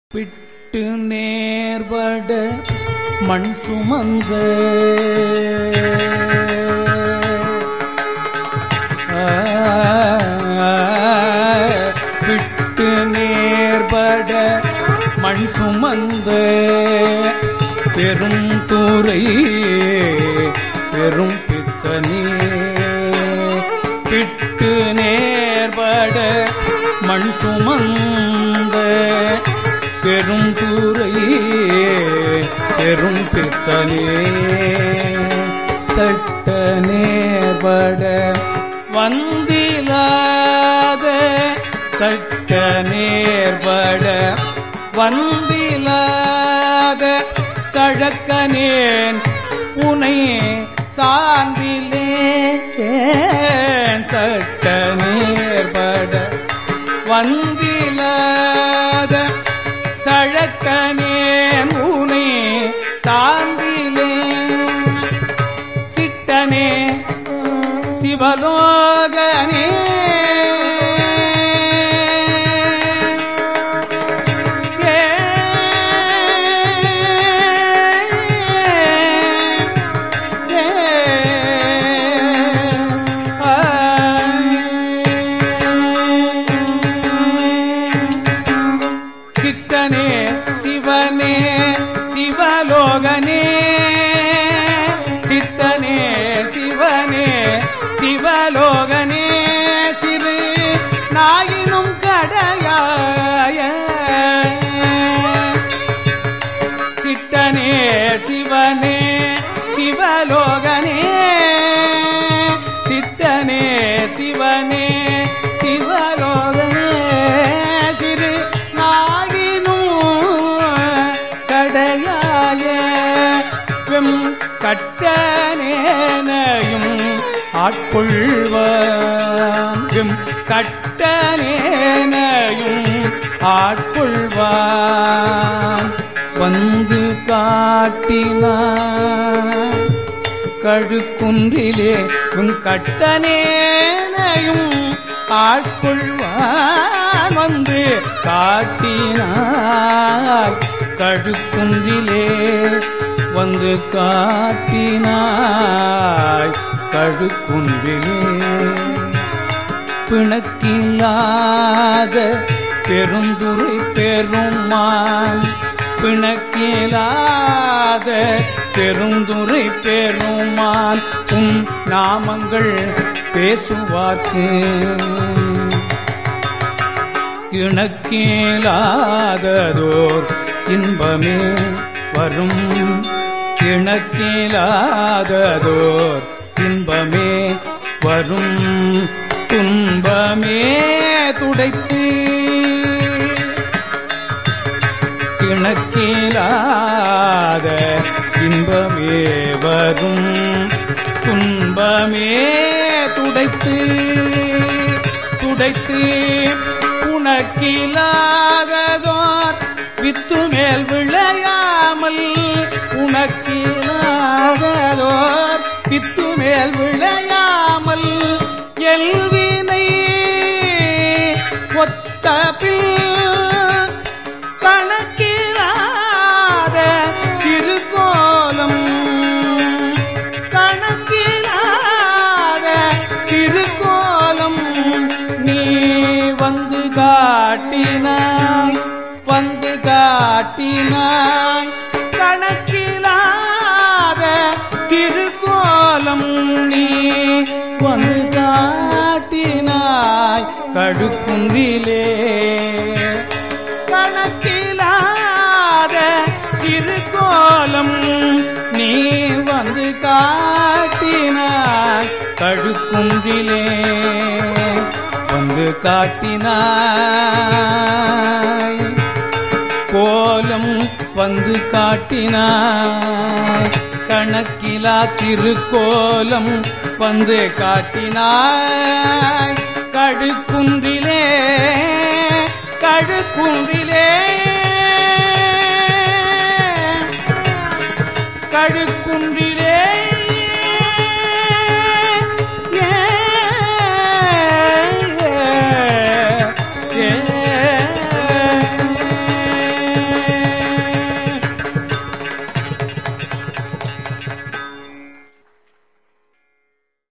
பிட்டு நேர்பட மண் சுமந்த பிட்டு நேர்பட மண் சுமந்த பெரும் தூரை பெரும் பித்தனே பிட்டு நேர்பட மண் சுமந்த பெரும் தூரை பெரும் பித்தனே சட்ட நேர்பட வந்திலாத சட்ட நேர்பட வந்திலாத சழக்கனேன் உனை சார்ந்திலே சட்ட நேர்பட வந்திலாத சழக்கனேன் உனை சார்ந்திலே சிட்டனே சிவலோகனே ஏ, ஏ, சித்தனே சிவனே சிவலோகனே சித்தனே சிவனே சிவலோகனே சிறு நாயினும் கடையாய சித்தனே சிவனே சிவலோகனே சித்தனே சிவனே சிவலோகனே சிறு நாயினும் கடையாய வெம் கட்டனேனையும் ஆட்கொள்வான் வெம் கட்டனேனையும் ஆட்கொள்வான் வந்து காட்டினான் கழுக்குன்றிலே உன் கட்டனேனையும் ஆட்கொள்வான் வந்து காட்டினாய் கழுக்குன்றிலே வந்து காட்டினாய் கழுக்குன்றிலே பிணக்கில்லாத பெருந்துரை பெருமான் பிணக்கிலாத பெருந்துரை பெருமான் உன் நாமங்கள் பேசுவார்க்கு இணக்கிலாததோர் இன்பமே வரும் இணக்கிலாததோர் இன்பமே வரும் துன்பமே துடைத்து இணக்கிலாத இன்பமே வரும் துன்பமே துடைத்து துடைத்து உனக்கிலாததோர் வித்து மேல் விளையாமல் உனக்கிலாததோர் வித்து மேல் விளையாமல் எல்வினை ஒத்த பில் கணக்கிலாத திருக்கோலம் கணக்கிலாத திருக்கோலம் நீ வந்து காட்டினாய் வந்து காட்டினாய் கணக்கிலாத திருக்கோலம் நீ வந்து காட்டினாய் கடுக்குன்றிலே கணக்கிலாத திருக்கோலம் நீ வந்து காட்டினாய் கடுக்குன்றிலே வந்து காட்டினாய் கோலம் வந்து காட்டினாய் கணக்கிலா திருக்கோலம் வந்து காட்டினாய் கடுக்குன்றிலே கடுக்குன்றிலே கடுக்குன்றிலே